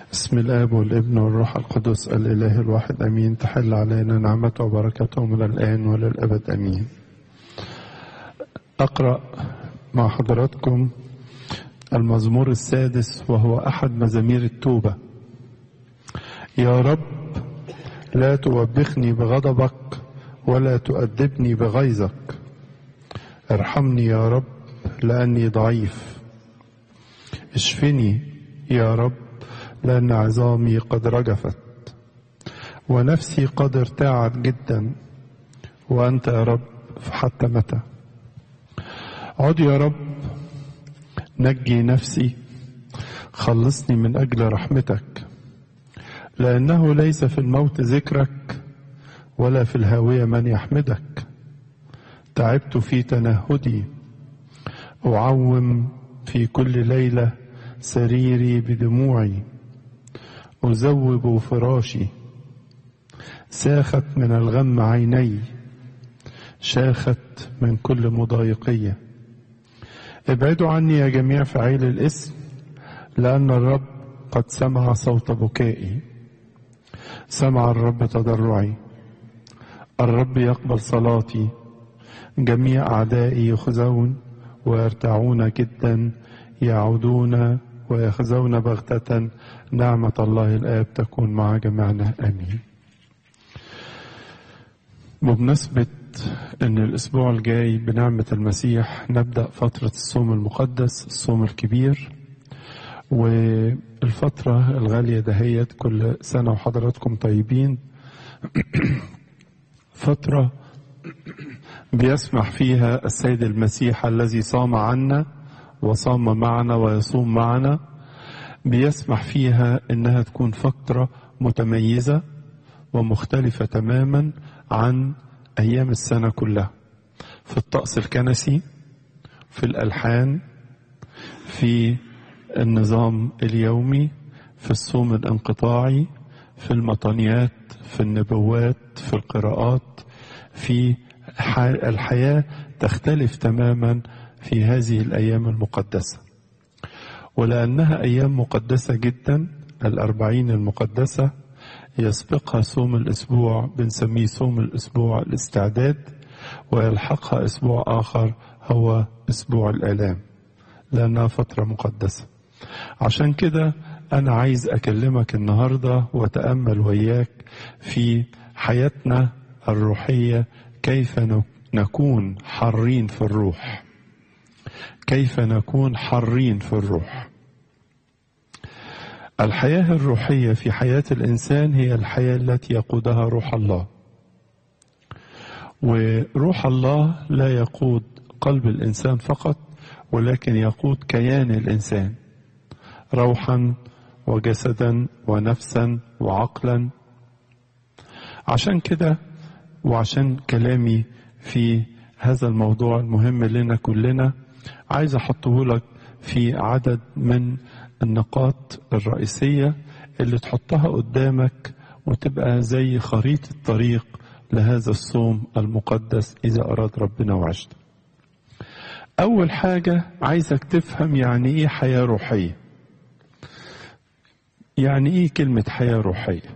بسم الاب والابن والروح القدس الاله الواحد امين تحل علينا نعمته وبركته من الان وللابد امين اقرا مع حضراتكم المزمور السادس وهو احد مزامير التوبه يا رب لا توبخني بغضبك ولا تؤدبني بغيظك ارحمني يا رب لاني ضعيف اشفني يا رب لأن عظامي قد رجفت ونفسي قد ارتاعت جدا وأنت يا رب فحتى متى عد يا رب نجي نفسي خلصني من أجل رحمتك لأنه ليس في الموت ذكرك ولا في الهاوية من يحمدك تعبت في تنهدي أعوم في كل ليلة سريري بدموعي أزوب فراشي ساخت من الغم عيني شاخت من كل مضايقية ابعدوا عني يا جميع فعيل الاسم لأن الرب قد سمع صوت بكائي سمع الرب تضرعي الرب يقبل صلاتي جميع أعدائي يخزون ويرتعون جدا يعودون ويخزون بغتة نعمة الله الآب تكون مع جميعنا آمين بمناسبة أن الأسبوع الجاي بنعمة المسيح نبدأ فترة الصوم المقدس الصوم الكبير والفترة الغالية دهيت كل سنة وحضراتكم طيبين فترة بيسمح فيها السيد المسيح الذي صام عنا وصام معنا ويصوم معنا بيسمح فيها انها تكون فتره متميزه ومختلفه تماما عن ايام السنه كلها في الطقس الكنسي في الالحان في النظام اليومي في الصوم الانقطاعي في المطنيات في النبوات في القراءات في الحياه تختلف تماما في هذه الايام المقدسه ولأنها أيام مقدسة جدا الأربعين المقدسة يسبقها صوم الأسبوع بنسميه صوم الأسبوع الاستعداد ويلحقها أسبوع آخر هو أسبوع الآلام لأنها فترة مقدسة عشان كده أنا عايز أكلمك النهاردة وأتأمل وياك في حياتنا الروحية كيف نكون حارين في الروح كيف نكون حارين في الروح الحياة الروحية في حياة الإنسان هي الحياة التي يقودها روح الله وروح الله لا يقود قلب الإنسان فقط ولكن يقود كيان الإنسان روحا وجسدا ونفسا وعقلا عشان كده وعشان كلامي في هذا الموضوع المهم لنا كلنا عايز احطه لك في عدد من النقاط الرئيسية اللي تحطها قدامك وتبقى زي خريطة طريق لهذا الصوم المقدس إذا أراد ربنا وعشت أول حاجة عايزك تفهم يعني إيه حياة روحية يعني إيه كلمة حياة روحية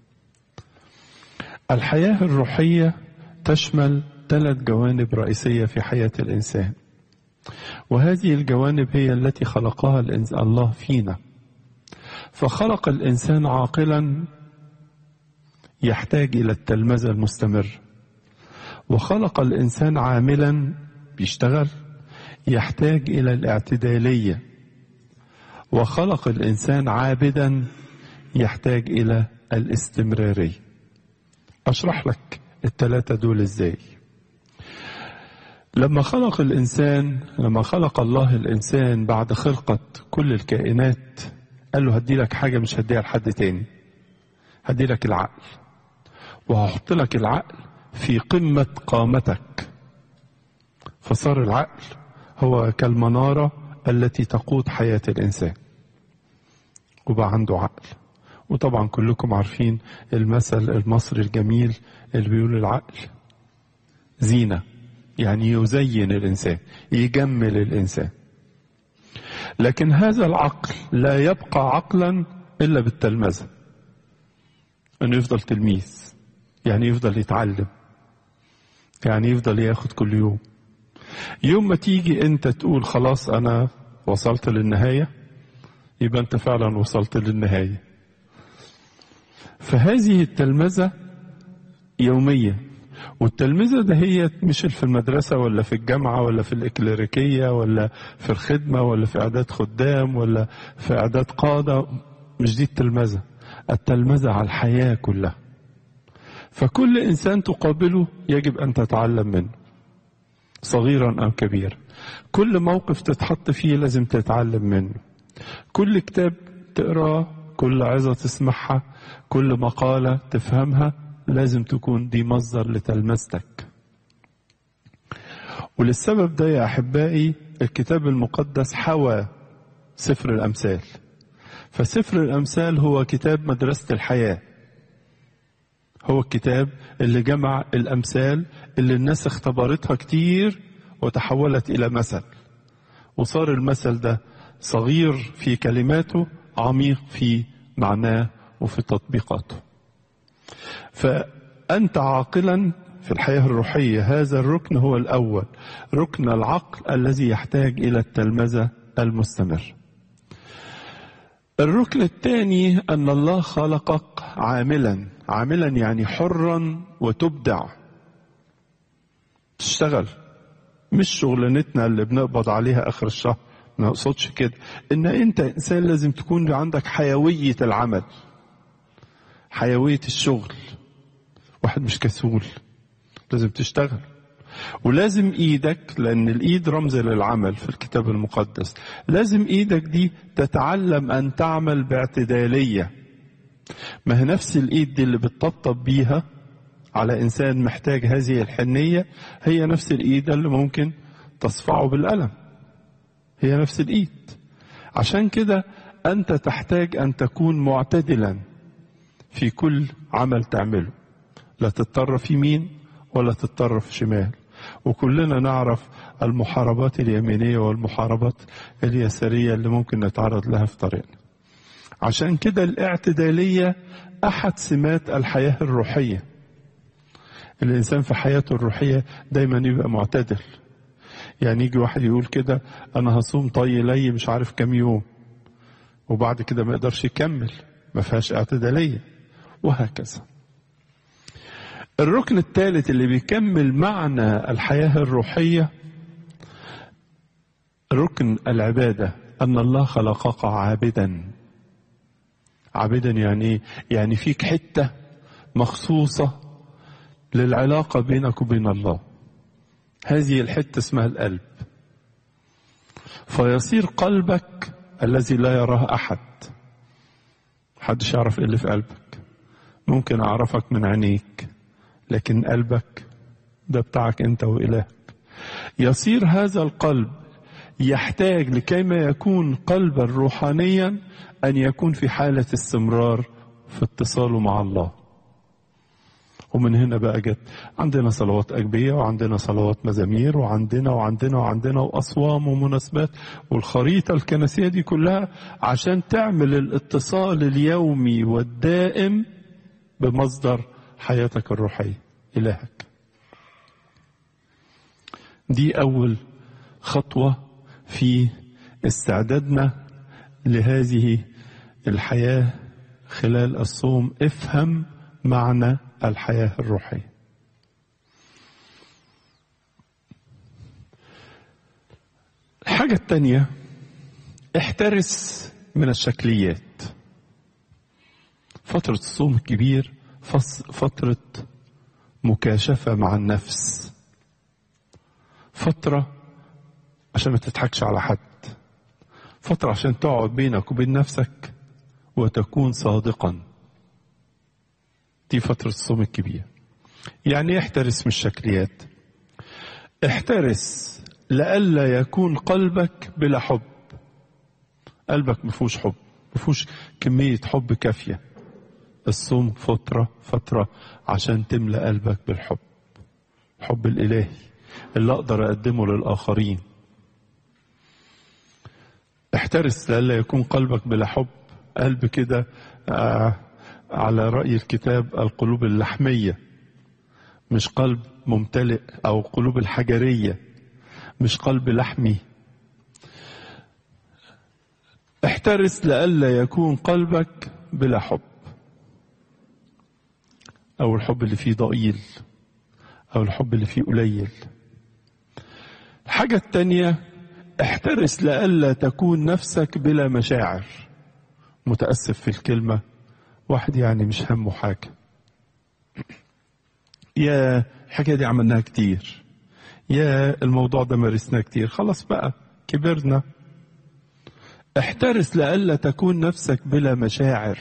الحياة الروحية تشمل ثلاث جوانب رئيسية في حياة الإنسان وهذه الجوانب هي التي خلقها الله فينا فخلق الانسان عاقلا يحتاج الى التلمذه المستمر وخلق الانسان عاملا بيشتغل يحتاج الى الاعتداليه وخلق الانسان عابدا يحتاج الى الاستمراريه اشرح لك الثلاثه دول ازاي لما خلق الإنسان لما خلق الله الإنسان بعد خلقة كل الكائنات قال له هدي لك حاجة مش هديها لحد تاني هدي لك العقل وهحط لك العقل في قمة قامتك فصار العقل هو كالمنارة التي تقود حياة الإنسان وبقى عنده عقل وطبعا كلكم عارفين المثل المصري الجميل اللي بيقول العقل زينه يعني يزين الانسان يجمل الانسان لكن هذا العقل لا يبقى عقلا إلا بالتلمذة إنه يفضل تلميذ يعني يفضل يتعلم يعني يفضل ياخد كل يوم يوم ما تيجي أنت تقول خلاص أنا وصلت للنهاية يبقى أنت فعلا وصلت للنهاية فهذه التلمذة يومية والتلمذة ده هي مش في المدرسة ولا في الجامعة ولا في الإكليريكية ولا في الخدمة ولا في إعداد خدام ولا في إعداد قادة مش دي التلمذة التلمذة على الحياة كلها فكل إنسان تقابله يجب أن تتعلم منه صغيرا أو كبيرا كل موقف تتحط فيه لازم تتعلم منه كل كتاب تقراه كل عظة تسمعها كل مقالة تفهمها لازم تكون دي مصدر لتلمذتك وللسبب ده يا أحبائي الكتاب المقدس حوى سفر الأمثال فسفر الأمثال هو كتاب مدرسة الحياة هو الكتاب اللي جمع الأمثال اللي الناس اختبرتها كتير وتحولت إلى مثل وصار المثل ده صغير في كلماته عميق في معناه وفي تطبيقاته فأنت عاقلا في الحياة الروحية هذا الركن هو الأول ركن العقل الذي يحتاج إلى التلمذة المستمر الركن الثاني أن الله خلقك عاملا عاملا يعني حرا وتبدع تشتغل مش شغلانتنا اللي بنقبض عليها آخر الشهر ما اقصدش كده ان انت انسان لازم تكون عندك حيوية العمل حيوية الشغل واحد مش كسول لازم تشتغل ولازم ايدك لان الايد رمز للعمل في الكتاب المقدس لازم ايدك دي تتعلم ان تعمل باعتدالية ما هي نفس الايد دي اللي بتطبطب بيها على انسان محتاج هذه الحنية هي نفس الايد اللي ممكن تصفعه بالقلم هي نفس الايد عشان كده انت تحتاج ان تكون معتدلا في كل عمل تعمله لا تتطرف يمين ولا تتطرف شمال وكلنا نعرف المحاربات اليمينية والمحاربات اليسارية اللي ممكن نتعرض لها في طريقنا عشان كده الاعتدالية أحد سمات الحياة الروحية الإنسان في حياته الروحية دايما يبقى معتدل يعني يجي واحد يقول كده أنا هصوم طي لي مش عارف كام يوم وبعد كده ما يقدرش يكمل ما فيهاش اعتدالية وهكذا الركن الثالث اللي بيكمل معنى الحياة الروحية ركن العبادة أن الله خلقك عابدا عابدا يعني ايه؟ يعني فيك حتة مخصوصة للعلاقة بينك وبين الله هذه الحتة اسمها القلب فيصير قلبك الذي لا يراه أحد محدش يعرف ايه اللي في قلبك ممكن أعرفك من عينيك لكن قلبك ده بتاعك انت وإلهك يصير هذا القلب يحتاج لكيما يكون قلبا روحانيا أن يكون في حالة استمرار في اتصاله مع الله ومن هنا بقى جت عندنا صلوات أجبية وعندنا صلوات مزامير وعندنا وعندنا وعندنا وأصوام ومناسبات والخريطة الكنسية دي كلها عشان تعمل الاتصال اليومي والدائم بمصدر حياتك الروحية إلهك دي أول خطوة في استعدادنا لهذه الحياة خلال الصوم افهم معنى الحياة الروحية الحاجة الثانية احترس من الشكليات فترة الصوم الكبير فترة مكاشفة مع النفس فترة عشان ما تضحكش على حد فترة عشان تقعد بينك وبين نفسك وتكون صادقا دي فترة الصوم الكبير يعني احترس من الشكليات احترس لئلا يكون قلبك بلا حب قلبك مفهوش حب مفهوش كمية حب كافية الصوم فترة فترة عشان تملأ قلبك بالحب الحب الإلهي اللي أقدر أقدمه للآخرين احترس لئلا يكون قلبك بلا حب قلب كده آه على رأي الكتاب القلوب اللحمية مش قلب ممتلئ أو قلوب الحجرية مش قلب لحمي احترس لئلا يكون قلبك بلا حب أو الحب اللي فيه ضئيل أو الحب اللي فيه قليل الحاجة التانية احترس لئلا تكون نفسك بلا مشاعر متأسف في الكلمة واحد يعني مش همه حاجة يا الحكاية دي عملناها كتير يا الموضوع ده مارسناه كتير خلاص بقى كبرنا احترس لئلا تكون نفسك بلا مشاعر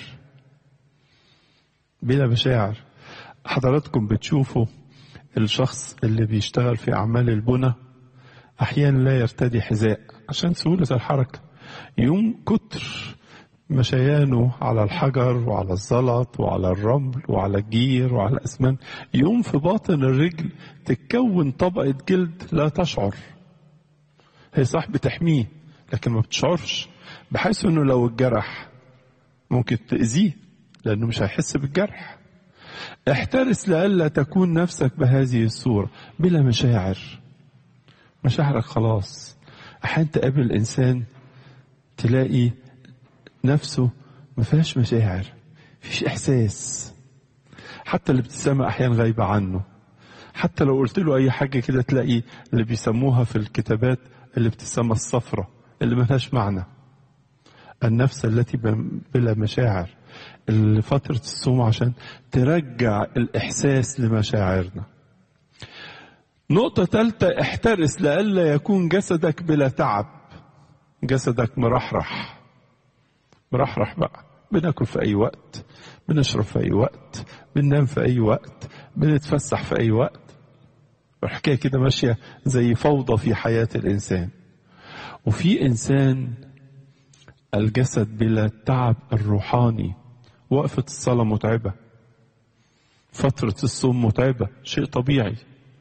بلا مشاعر حضراتكم بتشوفوا الشخص اللي بيشتغل في أعمال البنى أحيانا لا يرتدي حذاء عشان سهولة الحركة يوم كتر مشيانه على الحجر وعلى الزلط وعلى الرمل وعلى الجير وعلى الأسمان يوم في باطن الرجل تتكون طبقة جلد لا تشعر هي صح بتحميه لكن ما بتشعرش بحيث انه لو اتجرح ممكن تأذيه لأنه مش هيحس بالجرح احترس لئلا تكون نفسك بهذه الصورة بلا مشاعر مشاعرك خلاص أحيانا تقابل إنسان تلاقي نفسه ما فيهاش مشاعر فيش إحساس حتى الابتسامة أحيانا غايبة عنه حتى لو قلت له أي حاجة كده تلاقي اللي بيسموها في الكتابات الابتسامة الصفراء اللي ملهاش معنى النفس التي بلا مشاعر فترة الصوم عشان ترجع الإحساس لمشاعرنا نقطة ثالثة احترس لئلا يكون جسدك بلا تعب جسدك مرحرح مرحرح بقى بناكل في أي وقت بنشرب في أي وقت بننام في أي وقت بنتفسح في أي وقت الحكاية كده ماشية زي فوضى في حياة الإنسان وفي إنسان الجسد بلا التعب الروحاني وقفة الصلاة متعبة فترة الصوم متعبة شيء طبيعي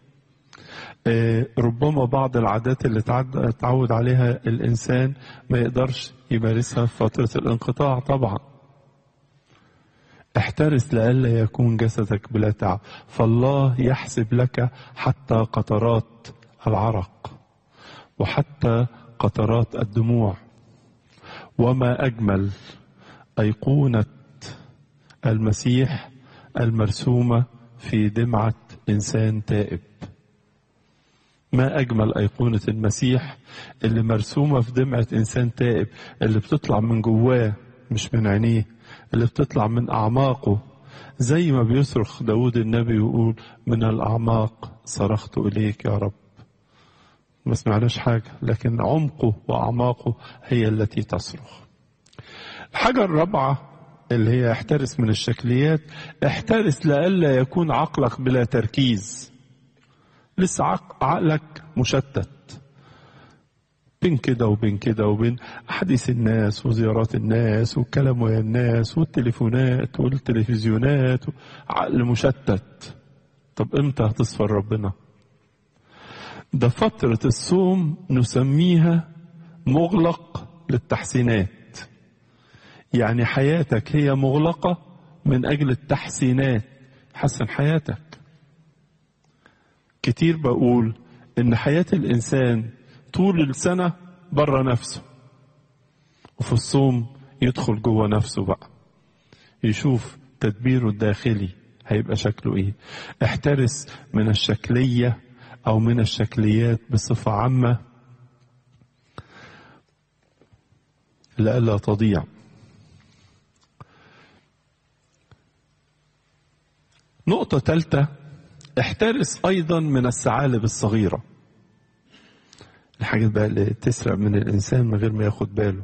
ربما بعض العادات اللي تعود عليها الإنسان ما يقدرش يمارسها في فترة الانقطاع طبعا احترس لئلا يكون جسدك بلا تعب فالله يحسب لك حتى قطرات العرق وحتى قطرات الدموع وما أجمل أيقونة المسيح المرسومة في دمعة إنسان تائب ما أجمل أيقونة المسيح اللي مرسومة في دمعة إنسان تائب اللي بتطلع من جواه مش من عينيه اللي بتطلع من أعماقه زي ما بيصرخ داود النبي ويقول من الأعماق صرخت إليك يا رب ما سمعناش حاجة لكن عمقه وأعماقه هي التي تصرخ الحاجة الرابعة اللي هي احترس من الشكليات احترس لئلا يكون عقلك بلا تركيز لسه عقلك مشتت بين كده وبين كده وبين أحاديث الناس وزيارات الناس والكلام ويا الناس والتليفونات والتلفزيونات عقل مشتت طب امتى هتصفر ربنا ده فترة الصوم نسميها مغلق للتحسينات يعني حياتك هي مغلقة من أجل التحسينات حسن حياتك كتير بقول إن حياة الإنسان طول السنة بره نفسه وفي الصوم يدخل جوه نفسه بقى يشوف تدبيره الداخلي هيبقى شكله ايه احترس من الشكلية او من الشكليات بصفة عامة لئلا تضيع نقطة ثالثة احترس أيضا من الثعالب الصغيرة الحاجات بقى اللي تسرق من الإنسان من غير ما ياخد باله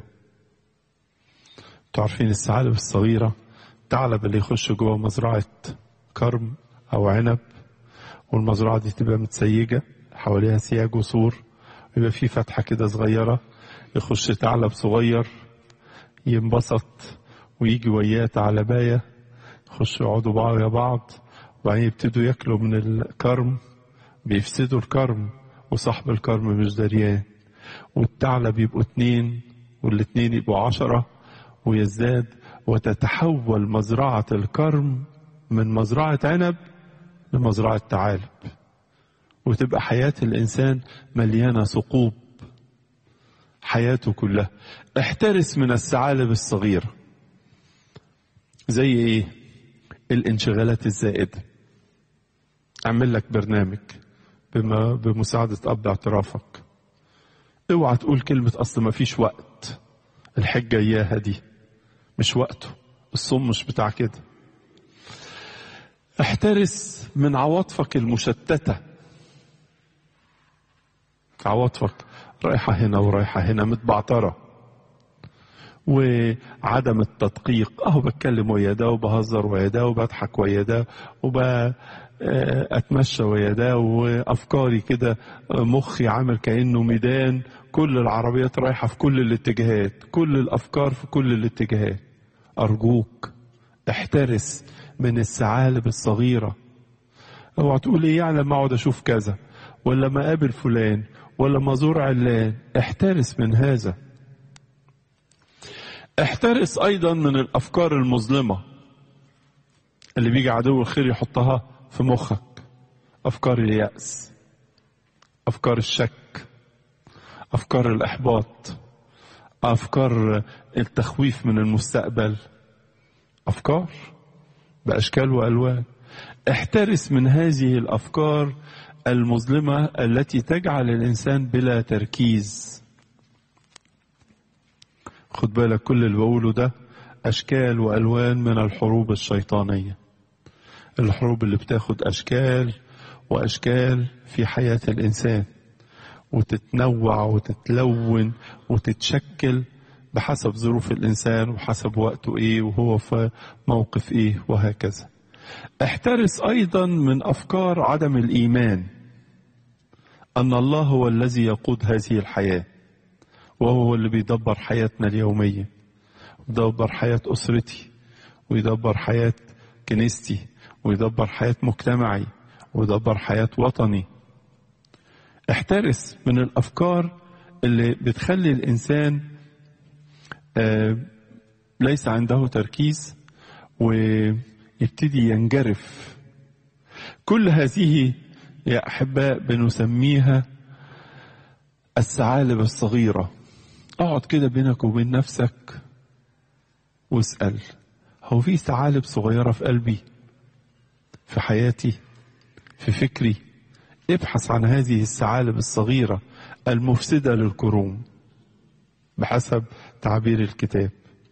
تعرفين الثعالب الصغيرة الثعلب اللي يخش جوه مزرعة كرم أو عنب والمزرعة دي تبقى متسيجة حواليها سياج وسور يبقى في فتحة كده صغيرة يخش ثعلب صغير ينبسط ويجي وياه ثعلباية يخشوا يقعدوا بعض يا بعض وبعدين يبتدوا ياكلوا من الكرم بيفسدوا الكرم وصاحب الكرم مش دريان والثعلب يبقوا اتنين والاتنين يبقوا عشرة ويزداد وتتحول مزرعة الكرم من مزرعة عنب لمزرعة ثعالب وتبقى حياة الإنسان مليانة ثقوب حياته كلها احترس من الثعالب الصغيرة زي ايه الانشغالات الزائدة اعمل لك برنامج بما بمساعدة أب اعترافك اوعى تقول كلمة أصل ما فيش وقت الحجة إياها دي مش وقته الصوم مش بتاع كده احترس من عواطفك المشتتة عواطفك رايحة هنا ورايحة هنا متبعترة وعدم التدقيق اهو بتكلم ويا ده وبهزر ويا ده وبضحك ويا ده وبتمشى ويا ده وافكاري كده مخي عامل كانه ميدان كل العربيات رايحه في كل الاتجاهات كل الافكار في كل الاتجاهات ارجوك احترس من الثعالب الصغيره اوعى تقول ايه يعني لما اقعد اشوف كذا ولا ما اقابل فلان ولا ما ازور علان احترس من هذا احترس ايضا من الافكار المظلمه اللي بيجي عدو الخير يحطها في مخك افكار الياس افكار الشك افكار الاحباط افكار التخويف من المستقبل افكار باشكال والوان احترس من هذه الافكار المظلمه التي تجعل الانسان بلا تركيز خد بالك كل اللي بقوله ده أشكال وألوان من الحروب الشيطانية الحروب اللي بتاخد أشكال وأشكال في حياة الإنسان وتتنوع وتتلون وتتشكل بحسب ظروف الإنسان وحسب وقته إيه وهو في موقف إيه وهكذا احترس أيضا من أفكار عدم الإيمان أن الله هو الذي يقود هذه الحياة وهو اللي بيدبر حياتنا اليومية ويدبر حياة أسرتي ويدبر حياة كنيستي ويدبر حياة مجتمعي ويدبر حياة وطني احترس من الأفكار اللي بتخلي الإنسان آه ليس عنده تركيز ويبتدي ينجرف كل هذه يا أحباء بنسميها الثعالب الصغيرة اقعد كده بينك وبين نفسك واسأل هو في ثعالب صغيرة في قلبي في حياتي في فكري ابحث عن هذه الثعالب الصغيرة المفسدة للكروم بحسب تعبير الكتاب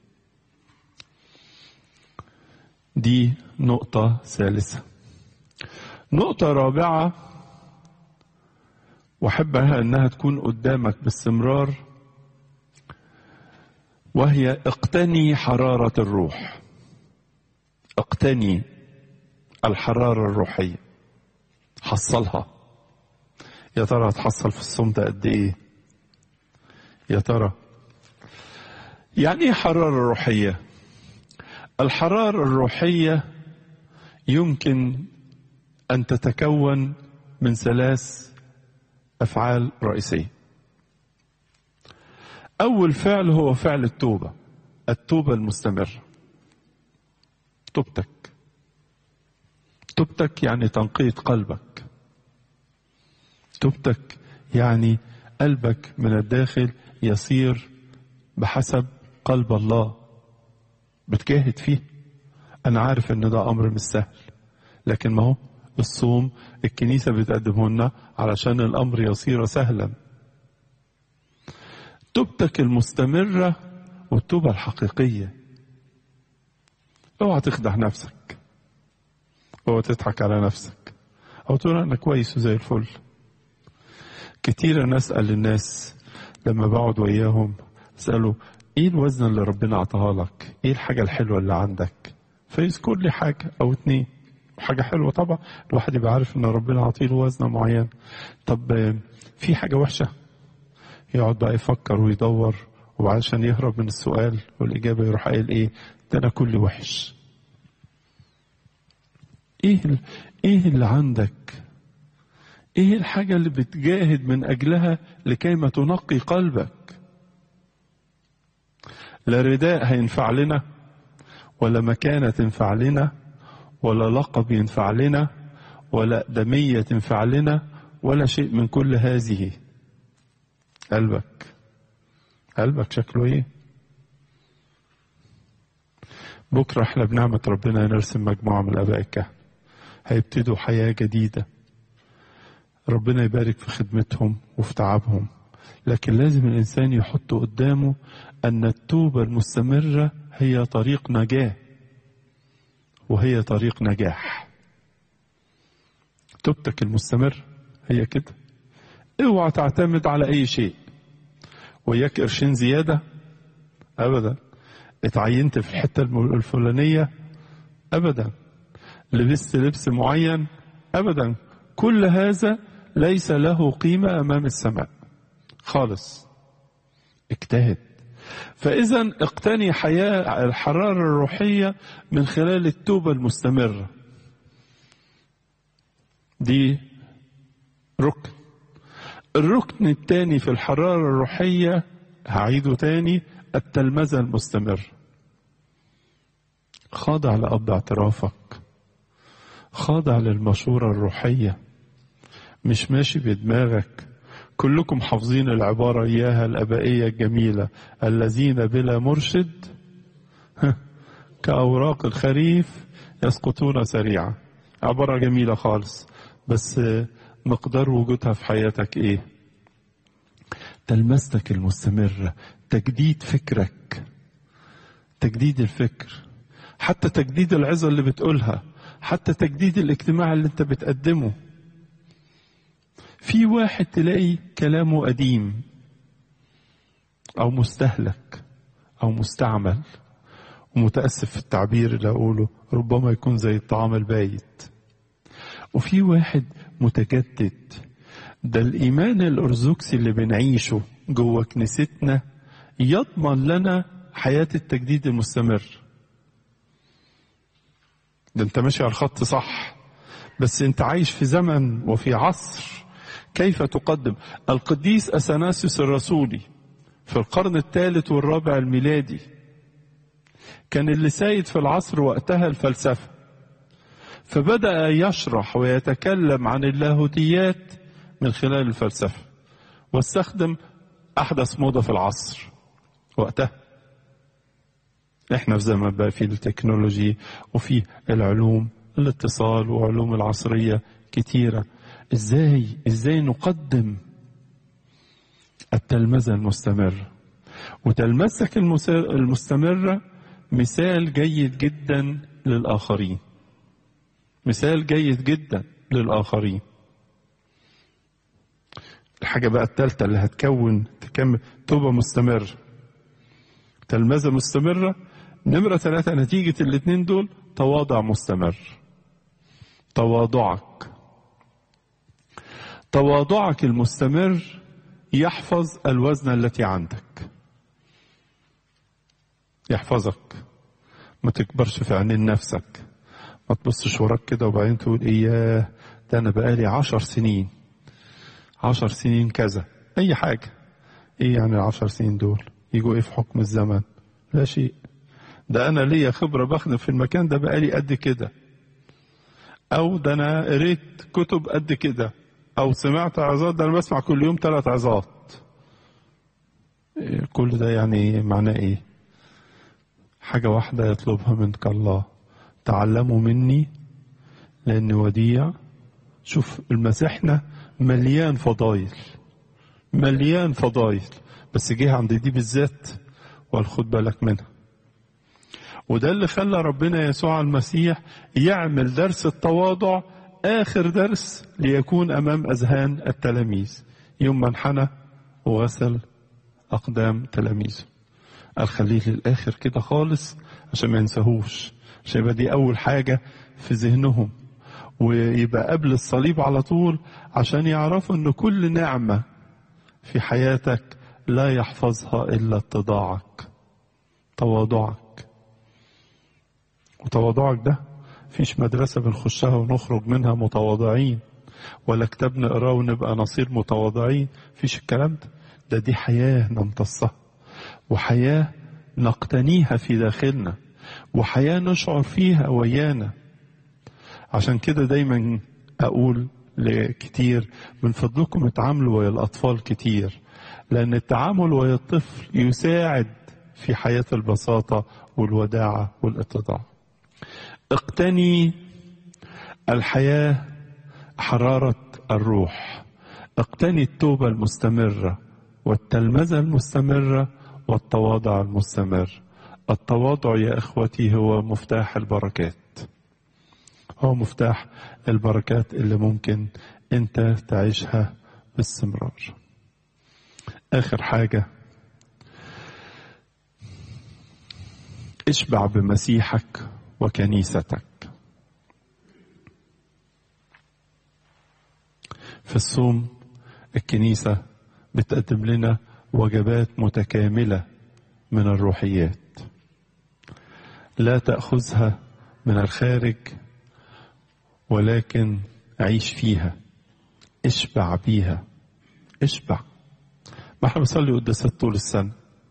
دي نقطة ثالثة نقطة رابعة واحبها انها تكون قدامك باستمرار وهي اقتني حرارة الروح اقتني الحرارة الروحية حصلها يا ترى هتحصل في الصوم ده قد ايه يا ترى يعني ايه حرارة روحية الحرارة الروحية يمكن ان تتكون من ثلاث افعال رئيسيه اول فعل هو فعل التوبه التوبه المستمره توبتك توبتك يعني تنقيه قلبك توبتك يعني قلبك من الداخل يصير بحسب قلب الله بتجاهد فيه انا عارف ان ده امر مش سهل لكن ما هو الصوم الكنيسة بتقدمه لنا علشان الأمر يصير سهلا توبتك المستمرة والتوبة الحقيقية اوعى تخدع نفسك اوعى تضحك على نفسك او تقول انا كويس وزي الفل كتير انا اسال الناس لما بقعد وياهم اساله ايه الوزن اللي ربنا عطاها لك ايه الحاجه الحلوه اللي عندك فيذكر لي حاجه او اتنين حاجة حلوة طبعا الواحد يبقى عارف ان ربنا عطيله وزنة معين طب في حاجة وحشة يقعد بقى يفكر ويدور وعشان يهرب من السؤال والإجابة يروح قايل إيه ده أنا كل وحش إيه إيه اللي عندك إيه الحاجة اللي بتجاهد من أجلها لكي ما تنقي قلبك لا رداء هينفع لنا ولا مكانة تنفع لنا ولا لقب ينفع لنا ولا أقدمية تنفع لنا ولا شيء من كل هذه قلبك قلبك شكله ايه بكرة احنا بنعمة ربنا نرسم مجموعة من الآباء الكهنة هيبتدوا حياة جديدة ربنا يبارك في خدمتهم وفي تعبهم لكن لازم الإنسان يحط قدامه أن التوبة المستمرة هي طريق نجاة وهي طريق نجاح توبتك المستمر هي كده اوعى تعتمد على أي شيء وياك قرشين زيادة أبدا اتعينت في الحتة الفلانية أبدا لبست لبس معين أبدا كل هذا ليس له قيمة أمام السماء خالص اجتهد فإذا اقتني حياة الحرارة الروحية من خلال التوبة المستمرة دي ركن الركن الثاني في الحرارة الروحية هعيده تاني التلمذة المستمر خاضع لأب اعترافك خاضع للمشورة الروحية مش ماشي بدماغك كلكم حافظين العبارة إياها الأبائية الجميلة الذين بلا مرشد كأوراق الخريف يسقطون سريعا عبارة جميلة خالص بس مقدار وجودها في حياتك ايه تلمستك المستمرة تجديد فكرك تجديد الفكر حتى تجديد العظة اللي بتقولها حتى تجديد الاجتماع اللي انت بتقدمه في واحد تلاقي كلامه قديم او مستهلك او مستعمل ومتأسف في التعبير اللي أقوله ربما يكون زي الطعام البايت وفي واحد متجدد ده الإيمان الأرثوذكسي اللي بنعيشه جوه كنيستنا يضمن لنا حياة التجديد المستمر ده انت ماشي على الخط صح بس انت عايش في زمن وفي عصر كيف تقدم القديس أثناسيوس الرسولي في القرن الثالث والرابع الميلادي كان اللي سايد في العصر وقتها الفلسفة فبدأ يشرح ويتكلم عن اللاهوتيات من خلال الفلسفة واستخدم أحدث موضة في العصر وقتها احنا في زمن بقى في التكنولوجي وفي العلوم الاتصال وعلوم العصرية كتيرة ازاي ازاي نقدم التلمذة المستمرة وتلمذتك المستمرة مثال جيد جدا للآخرين مثال جيد جدا للآخرين الحاجة بقى الثالثة اللي هتكون تكمل توبة مستمرة تلمذة مستمرة نمرة ثلاثة نتيجة الاثنين دول تواضع مستمر تواضعك تواضعك المستمر يحفظ الوزن التي عندك يحفظك ما تكبرش في عينين نفسك ما تبصش وراك كده وبعدين تقول اياه ده انا بقالي عشر سنين عشر سنين كذا اي حاجة ايه يعني العشر سنين دول يجوا ايه في حكم الزمن لا شيء ده انا ليا خبرة بخدم في المكان ده بقالي قد كده او ده انا قريت كتب قد كده او سمعت عظات ده انا بسمع كل يوم ثلاث عظات إيه كل ده يعني معناه ايه حاجة واحدة يطلبها منك الله تعلموا مني لأني وديع شوف المسيحنا مليان فضايل مليان فضايل بس جه عند دي بالذات وقال خد بالك منها وده اللي خلى ربنا يسوع المسيح يعمل درس التواضع آخر درس ليكون أمام أذهان التلاميذ يوم ما انحنى وغسل أقدام تلاميذه قال خليه للآخر كده خالص عشان ما ينساهوش عشان يبقى دي أول حاجة في ذهنهم ويبقى قبل الصليب على طول عشان يعرفوا أن كل نعمة في حياتك لا يحفظها إلا اتضاعك تواضعك وتواضعك ده فيش مدرسة بنخشها ونخرج منها متواضعين ولا كتاب نقراه ونبقى نصير متواضعين فيش الكلام ده ده دي حياة نمتصها وحياة نقتنيها في داخلنا وحياة نشعر فيها ويانا عشان كده دايما أقول لكتير من فضلكم اتعاملوا ويا الأطفال كتير لأن التعامل ويا الطفل يساعد في حياة البساطة والوداعة والاتضاع اقتني الحياة حرارة الروح اقتني التوبة المستمرة والتلمذة المستمرة والتواضع المستمر التواضع يا اخوتي هو مفتاح البركات هو مفتاح البركات اللي ممكن انت تعيشها باستمرار اخر حاجه اشبع بمسيحك وكنيستك في الصوم الكنيسه بتقدم لنا وجبات متكامله من الروحيات لا تاخذها من الخارج ولكن عيش فيها اشبع بيها اشبع ما احنا بنصلي قداسات طول السنة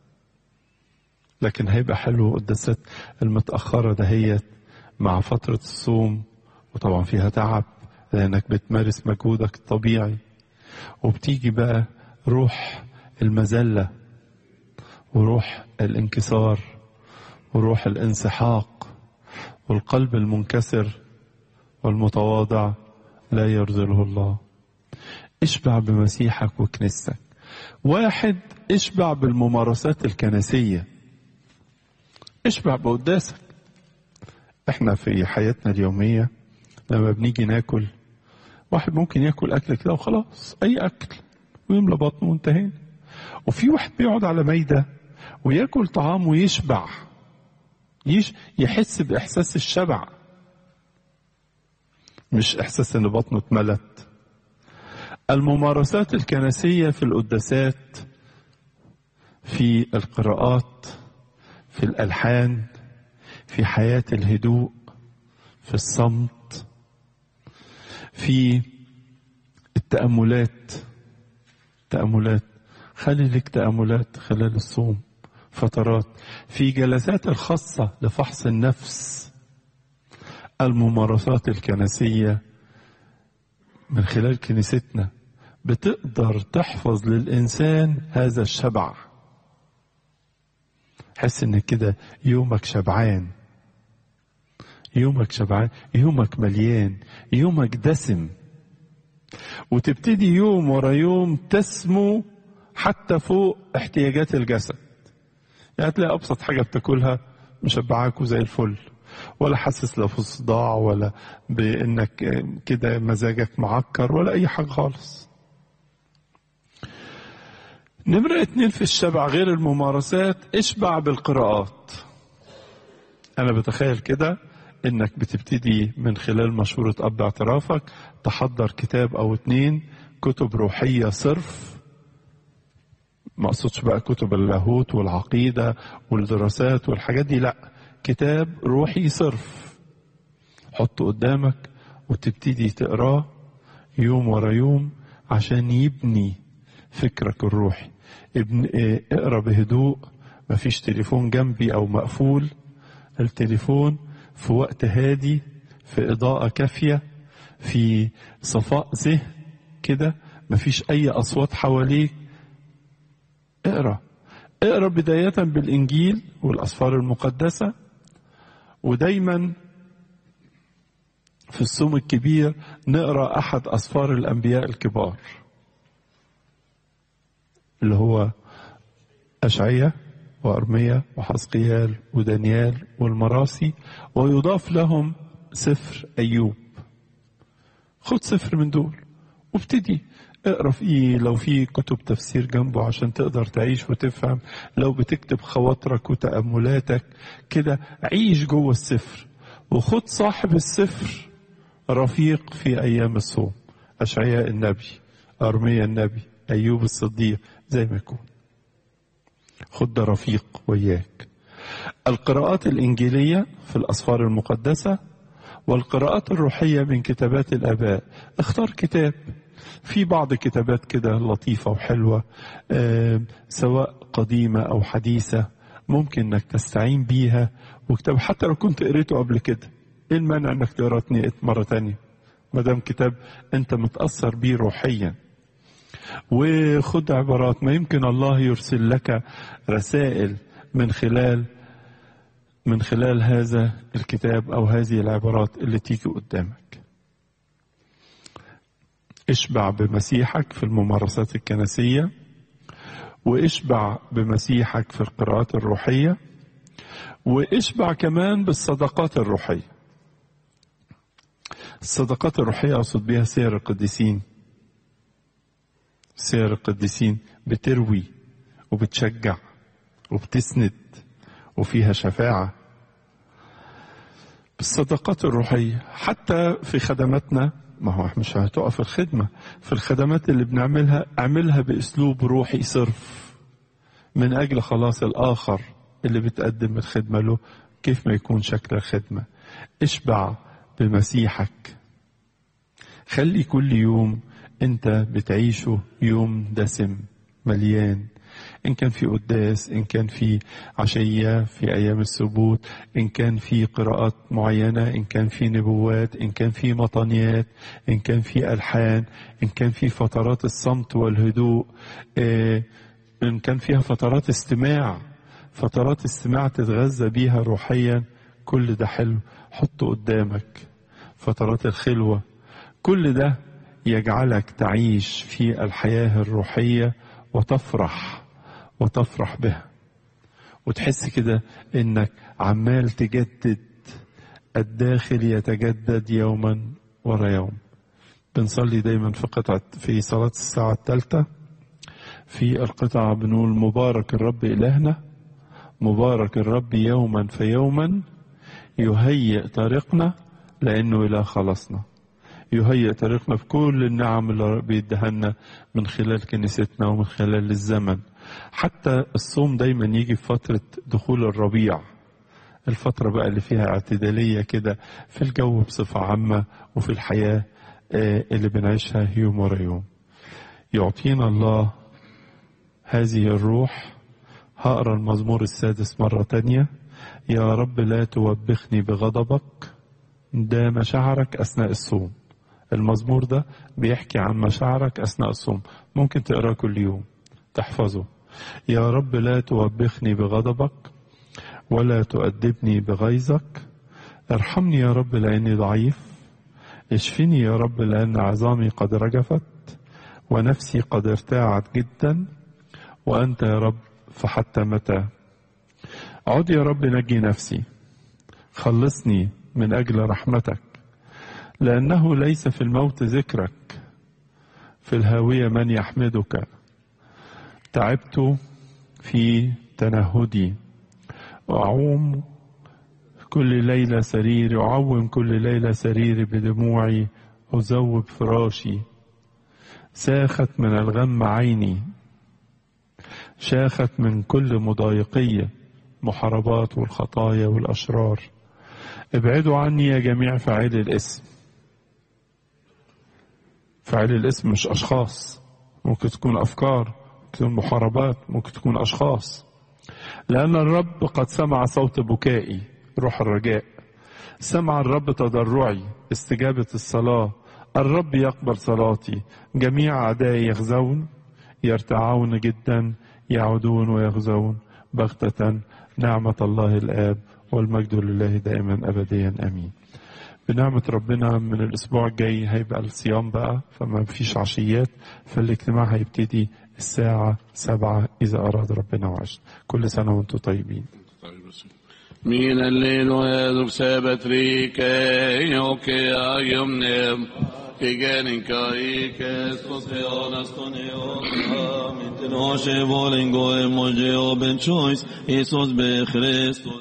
لكن هيبقى حلو قداسات المتأخرة دهيت مع فترة الصوم وطبعا فيها تعب لأنك بتمارس مجهودك الطبيعي وبتيجي بقى روح المذلة وروح الانكسار وروح الانسحاق والقلب المنكسر والمتواضع لا يرذله الله اشبع بمسيحك وكنيستك واحد اشبع بالممارسات الكنسية اشبع بقداسك احنا في حياتنا اليومية لما بنيجي ناكل واحد ممكن ياكل اكل كده وخلاص اي اكل ويملى بطنه وانتهينا وفي واحد بيقعد على ميدة وياكل طعام ويشبع يش يحس باحساس الشبع مش احساس ان بطنه اتملت الممارسات الكنسيه في القداسات في القراءات في الالحان في حياه الهدوء في الصمت في التاملات تاملات خلي لك تاملات خلال الصوم فترات في جلسات الخاصه لفحص النفس الممارسات الكنسية من خلال كنيستنا بتقدر تحفظ للإنسان هذا الشبع حس إن كده يومك شبعان يومك شبعان يومك مليان يومك دسم وتبتدي يوم ورا يوم تسمو حتى فوق احتياجات الجسد يعني تلاقي أبسط حاجة بتاكلها مشبعاك وزي الفل ولا حاسس لا في صداع ولا بانك كده مزاجك معكر ولا اي حاجه خالص نمرة اتنين في الشبع غير الممارسات اشبع بالقراءات انا بتخيل كده انك بتبتدي من خلال مشورة اب اعترافك تحضر كتاب او اتنين كتب روحية صرف ما اقصدش بقى كتب اللاهوت والعقيدة والدراسات والحاجات دي لا كتاب روحي صرف حطه قدامك وتبتدي تقراه يوم ورا يوم عشان يبني فكرك الروحي ابن اقرا بهدوء مفيش تليفون جنبي او مقفول التليفون في وقت هادي في اضاءة كافية في صفاء ذهن كده مفيش اي اصوات حواليك اقرا اقرا بداية بالانجيل والاسفار المقدسة ودايما في الصوم الكبير نقرا احد اسفار الانبياء الكبار اللي هو اشعياء وارميا وحزقيال ودانيال والمراسي ويضاف لهم سفر ايوب خد سفر من دول وابتدي اقرا فيه لو في كتب تفسير جنبه عشان تقدر تعيش وتفهم لو بتكتب خواطرك وتأملاتك كده عيش جوه السفر وخد صاحب السفر رفيق في أيام الصوم أشعياء النبي أرميا النبي أيوب الصديق زي ما يكون خد ده رفيق وياك القراءات الإنجيلية في الأسفار المقدسة والقراءات الروحية من كتابات الآباء اختار كتاب في بعض كتابات كده لطيفة وحلوة آه سواء قديمة أو حديثة ممكن انك تستعين بيها وكتاب حتى لو كنت قريته قبل كده ايه المانع انك تقراه مرة تانية ما دام كتاب انت متأثر بيه روحيا وخد عبارات ما يمكن الله يرسل لك رسائل من خلال من خلال هذا الكتاب او هذه العبارات اللي تيجي قدامك اشبع بمسيحك في الممارسات الكنسيه واشبع بمسيحك في القراءات الروحيه واشبع كمان بالصدقات الروحيه الصدقات الروحيه اقصد بها سير القديسين سير القديسين بتروي وبتشجع وبتسند وفيها شفاعة بالصدقات الروحية حتى في خدماتنا ما هو مش هتقف الخدمة في الخدمات اللي بنعملها اعملها بأسلوب روحي صرف من أجل خلاص الآخر اللي بتقدم الخدمة له كيف ما يكون شكل الخدمة اشبع بمسيحك خلي كل يوم انت بتعيشه يوم دسم مليان إن كان في قداس إن كان في عشية في أيام السبوت إن كان في قراءات معينة إن كان في نبوات إن كان في مطانيات إن كان في ألحان إن كان في فترات الصمت والهدوء إن كان فيها فترات استماع فترات استماع تتغذى بيها روحيا كل ده حلو حطه قدامك فترات الخلوة كل ده يجعلك تعيش في الحياة الروحية وتفرح وتفرح بها وتحس كده انك عمال تجدد الداخل يتجدد يوما ورا يوم بنصلي دايما في قطعة في صلاة الساعة الثالثة في القطعة بنقول مبارك الرب إلهنا مبارك الرب يوما فيوما يهيئ طريقنا لأنه إله خلصنا يهيئ طريقنا في كل النعم اللي بيديها لنا من خلال كنيستنا ومن خلال الزمن حتى الصوم دايما يجي في فترة دخول الربيع الفترة بقى اللي فيها اعتدالية كده في الجو بصفة عامة وفي الحياة اللي بنعيشها يوم ورا يوم يعطينا الله هذه الروح هقرا المزمور السادس مرة تانية يا رب لا توبخني بغضبك ده مشاعرك أثناء الصوم المزمور ده بيحكي عن مشاعرك أثناء الصوم ممكن تقراه كل يوم تحفظه يا رب لا توبخني بغضبك ولا تؤدبني بغيظك ارحمني يا رب لأني ضعيف اشفني يا رب لأن عظامي قد رجفت ونفسي قد ارتاعت جدا وأنت يا رب فحتى متى عد يا رب نجي نفسي خلصني من أجل رحمتك لأنه ليس في الموت ذكرك في الهاوية من يحمدك تعبت في تنهدي أعوم كل ليلة سريري أعوم كل ليلة سريري بدموعي أزوب فراشي ساخت من الغم عيني شاخت من كل مضايقية محاربات والخطايا والأشرار ابعدوا عني يا جميع فاعلي الاسم فاعلي الاسم مش أشخاص ممكن تكون أفكار ممكن تكون محاربات ممكن تكون أشخاص لأن الرب قد سمع صوت بكائي روح الرجاء سمع الرب تضرعي استجابة الصلاة الرب يقبل صلاتي جميع أعدائي يغزون يرتعون جدا يعودون ويغزون بغتة نعمة الله الآب والمجد لله دائما أبديا أمين بنعمة ربنا من الأسبوع الجاي هيبقى الصيام بقى فما فيش عشيات فالاجتماع هيبتدي الساعة سبعة إذا أراد ربنا وعشت كل سنة وأنتم طيبين Min allelo eduk sebet rike, oke agum nem, igen kai kestos peonas toneo, min tenoshe volen goe moje oben choice, Jesus be Christus.